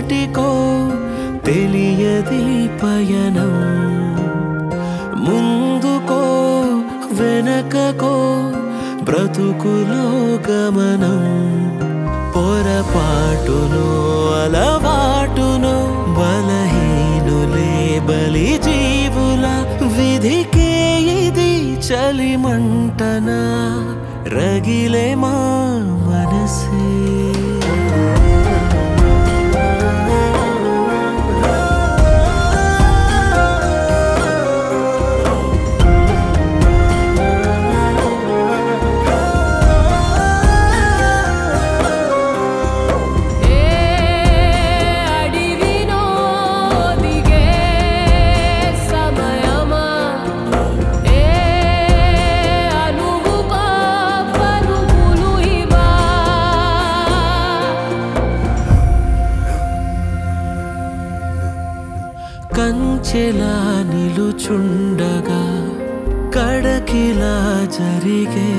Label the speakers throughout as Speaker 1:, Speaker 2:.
Speaker 1: ఎచటికో తెలియది పయనం ముందుకో వెనకకో బ్రతుకులో గమనం పొరపాటును అలవాటును బలహీనులే బలి జీవుల విధికే ఇది చలిమంటనా రగిలే మా మనసే
Speaker 2: ఏ అడివినో దిగే సమయమా ఏ అనువుగా పరుగులు ఇవా
Speaker 1: కంచెలా నిలుచుండగా కడకిలా జరిగే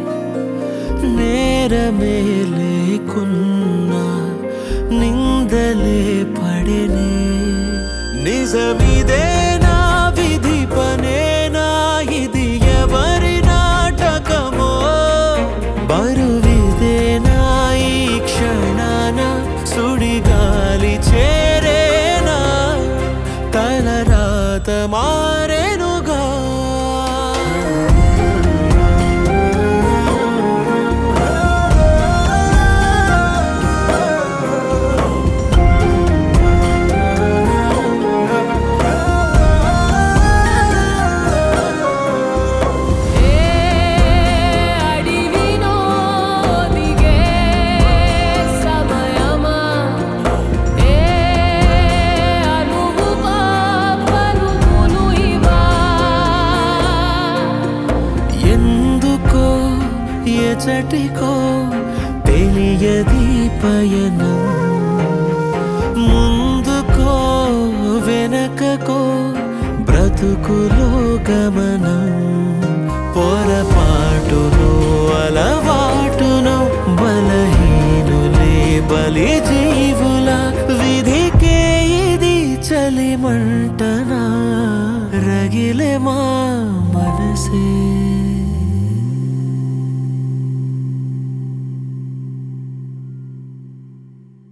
Speaker 1: నేరమే లేకున్నా నిందలే పడినే నిజమిదే నా విధి పనేనా ఇది ఎవరి నాటకమో బరువిదేనా ఈ క్షణాన సుడిగాలి చేరేనా తలరాత మారెనుగా
Speaker 2: ఏ అడివినో దిగే సమయమా ఏ అనువుగా పరుగులు ఇవా
Speaker 1: ఎందుకో ఎచటికో తెలియది పయనం ముందుకో వెనకకో బ్రతుకులో గమనం పొరపాటును అలవాటును బలహీనులే బలి జీవుల విధికే ఇది చలిమంటనా రగిలే మా మనసే